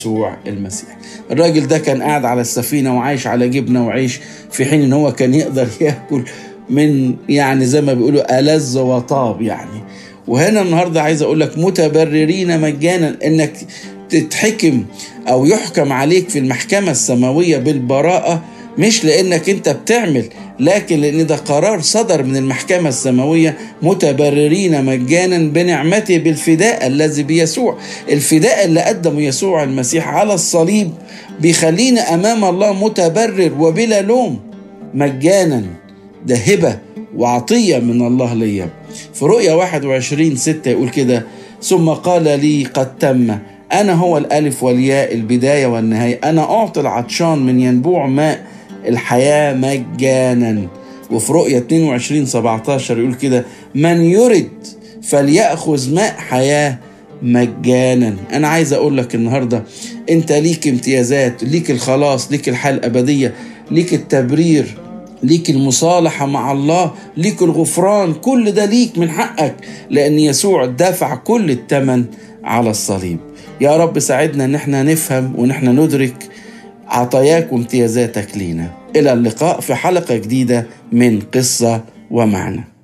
يسوع المسيح الراجل ده كان قاعد على السفينة وعايش على جبنة وعيش في حين ان هو كان يقدر ياكل من يعني زي ما بيقولوا ألذ وطاب يعني وهنا النهاردة عايز أقول لك متبررين مجانا إنك تتحكم أو يحكم عليك في المحكمة السماوية بالبراءة مش لأنك أنت بتعمل لكن لأن ده قرار صدر من المحكمة السماوية متبررين مجانا بنعمته بالفداء الذي بيسوع الفداء اللي قدمه يسوع المسيح على الصليب بيخلينا أمام الله متبرر وبلا لوم مجانا ده هبة وعطية من الله ليا في رؤيا 21 6 يقول كده ثم قال لي قد تم أنا هو الألف والياء البداية والنهاية أنا أعطي العطشان من ينبوع ماء الحياة مجانا وفي رؤيا 22 17 يقول كده من يرد فليأخذ ماء حياة مجانا أنا عايز أقول لك النهاردة أنت ليك امتيازات ليك الخلاص ليك الحياة الأبدية ليك التبرير ليك المصالحة مع الله ليك الغفران كل ده ليك من حقك لأن يسوع دفع كل الثمن على الصليب يا رب ساعدنا ان احنا نفهم وان احنا ندرك عطاياك وامتيازاتك لينا الى اللقاء في حلقة جديدة من قصة ومعنى